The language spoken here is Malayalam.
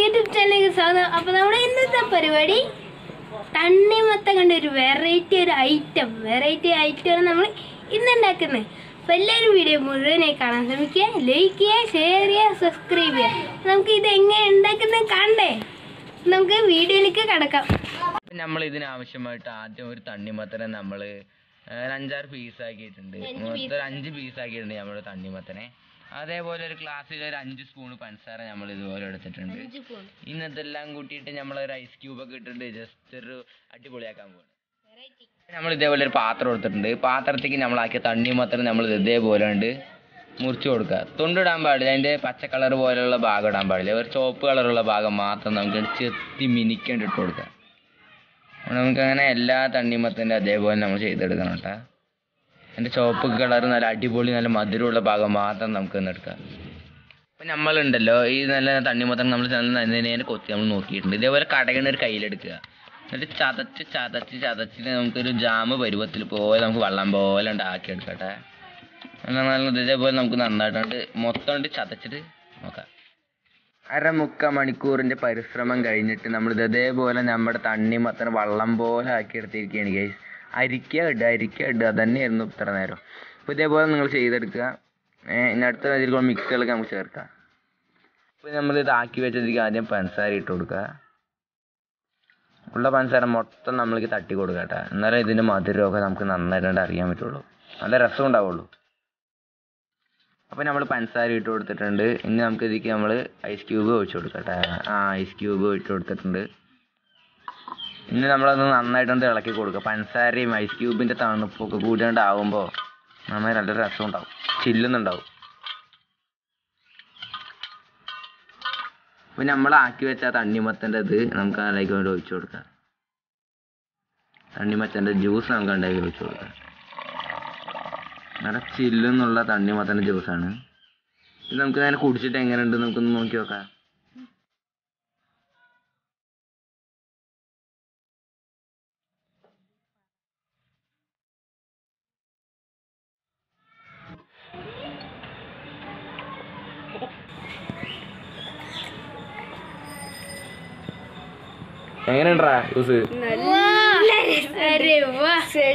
യൂട്യൂബ് ചാനലിലേക്ക് സ്വാഗതം അപ്പോൾ നമ്മുടെ ഇന്നത്തെ പരിപാടി തണ്ണിമത്തം കണ്ട ഒരു വെറൈറ്റി ഒരു ഐറ്റം വെറൈറ്റി ഐറ്റമാണ് നമ്മൾ ഇന്ന് ഉണ്ടാക്കുന്നത് അപ്പോൾ എല്ലാവരും വീഡിയോ മുഴുവനായി കാണാൻ ശ്രമിക്കുക ലൈക്ക് ചെയ്യുക ഷെയർ ചെയ്യുക സബ്സ്ക്രൈബ് ചെയ്യുക നമുക്ക് ഇത് എങ്ങനെ ഉണ്ടാക്കുന്നത് കാണണ്ടേ നമുക്ക് വീഡിയോയിലേക്ക് കടക്കാം നമ്മൾ ഇതിനാവശ്യമായിട്ട് ആദ്യം ഒരു തണ്ണിമത്തനെ നമ്മൾ അഞ്ചാറ് പീസ് ആക്കിയിട്ടുണ്ട് മൊത്തം ഒരു അഞ്ച് പീസ് ആക്കിയിട്ടുണ്ട് നമ്മൾ തണ്ണിമത്തനെ അതേപോലെ ഒരു ഗ്ലാസ്സിൽ ഒരു അഞ്ച് സ്പൂൺ പഞ്ചസാര നമ്മൾ ഇതുപോലെ എടുത്തിട്ടുണ്ട് ഇന്ന് ഇതെല്ലാം കൂട്ടിയിട്ട് നമ്മൾ ഒരു ഐസ് ക്യൂബ് ഒക്കെ ഇട്ടിട്ട് ജസ്റ്റ് ഒരു അടിപൊളിയാക്കാൻ പോകും നമ്മൾ ഇതേപോലെ ഒരു പാത്രം എടുത്തിട്ടുണ്ട് പാത്രത്തേക്ക് നമ്മളാക്കിയ തണ്ണിമത്തനെ നമ്മൾ ഇതേപോലെ ഉണ്ട് മുറിച്ച് കൊടുക്കുക തൊണ്ടിടാൻ പാടില്ല അതിൻ്റെ പച്ച കളർ പോലെയുള്ള ഭാഗം ഇടാൻ പാടില്ല ഒരു ചുവപ്പ് കളറുള്ള ഭാഗം മാത്രം നമുക്ക് ചെത്തി മിനിക്കേണ്ടി ഇട്ട് കൊടുക്കുക നമുക്കങ്ങനെ എല്ലാ തണ്ണിമത്തൻ്റെ അതേപോലെ നമ്മൾ ചെയ്തെടുക്കണം കേട്ടോ അതിൻ്റെ ചുവപ്പ് കളർ നല്ല അടിപൊളി നല്ല മധുരമുള്ള ഭാഗം മാത്രം നമുക്ക് ഒന്ന് എടുക്കാം ഇപ്പം നമ്മളുണ്ടല്ലോ ഈ നല്ല തണ്ണിമത്തം നമ്മൾ നേരെ കൊത്തി നമ്മൾ നോക്കിയിട്ടുണ്ട് ഇതേപോലെ കടകണ ഒരു കയ്യിലെടുക്കുക എന്നിട്ട് ചതച്ച് ചതച്ച് ചതച്ചിട്ട് നമുക്കൊരു ജാമ് പരുവത്തിൽ പോലെ നമുക്ക് വെള്ളം പോലെ ഉണ്ടാക്കിയെടുക്കാം കേട്ടോ നല്ല നല്ല ഇതേപോലെ നമുക്ക് നന്നായിട്ടുണ്ട് മൊത്തം കൊണ്ട് ചതച്ചിട്ട് നോക്കാം അരമുക്ക മണിക്കൂറിന്റെ പരിശ്രമം കഴിഞ്ഞിട്ട് നമ്മൾ ഇത് ഇതേപോലെ നമ്മുടെ തണ്ണിമത്തന് വള്ളം പോലെ ആക്കി എടുത്തിരിക്കുകയാണ് ഗൈസ് അരിക്കുക ഇടുക അരിക്കുക ഇടുക തന്നെയായിരുന്നു ഇത്ര നേരം അപ്പോൾ ഇതേപോലെ നിങ്ങൾ ചെയ്തെടുക്കുക ഏഹ് ഇനി അടുത്ത ഇതിൽ മിക്സുകളൊക്കെ നമുക്ക് ചേർക്കാം അപ്പോൾ നമ്മൾ ഇത് ആക്കി വെച്ചതിലേക്ക് ആദ്യം പഞ്ചസാര ഇട്ട് കൊടുക്കുക ഉള്ള പഞ്ചസാര മൊത്തം നമ്മൾക്ക് തട്ടി കൊടുക്കുക കേട്ടോ എന്നാലേ ഇതിൻ്റെ മധുരമൊക്കെ നമുക്ക് നന്നായിട്ട് അറിയാൻ പറ്റുള്ളൂ നല്ല രസം ഉണ്ടാവുള്ളൂ അപ്പോൾ നമ്മൾ പഞ്ചസാര ഇട്ട് കൊടുത്തിട്ടുണ്ട് ഇനി നമുക്ക് ഇതിലേക്ക് നമ്മൾ ഐസ് ക്യൂബ് ഒഴിച്ച് കൊടുക്കട്ടെ ആ ഐസ് ക്യൂബ് ഇട്ട് കൊടുത്തിട്ടുണ്ട് ഇനി നമ്മളത് നന്നായിട്ടൊന്ന് ഇളക്കി കൊടുക്കുക പഞ്ചസാരയും ഐസ് ക്യൂബിൻ്റെ തണുപ്പൊക്കെ കൂടിയാണ്ട് ആവുമ്പോൾ നന്നായി നല്ല രസം ഉണ്ടാവും ചില്ലുന്നുണ്ടാവും അപ്പോൾ നമ്മൾ ആക്കി വെച്ച ആ തണ്ണിമത്തൻ്റെ ഇത് നമുക്ക് അതിലേക്ക് വേണ്ടി ഒഴിച്ചു കൊടുക്കാം തണ്ണിമത്തൻ്റെ ജ്യൂസ് നമുക്ക് ഉണ്ടാക്കി ഒഴിച്ചു കൊടുക്കാം നല്ല ചില്ലെന്നുള്ള തണ്ണിമത്തൻ്റെ ജ്യൂസാണ് ഇത് നമുക്ക് നേരെ കുടിച്ചിട്ട് എങ്ങനെയുണ്ട് നമുക്കൊന്ന് നോക്കി നോക്കാം എങ്ങനെയുണ്ടാ ജ്യൂസ് നല്ല അരെ വാ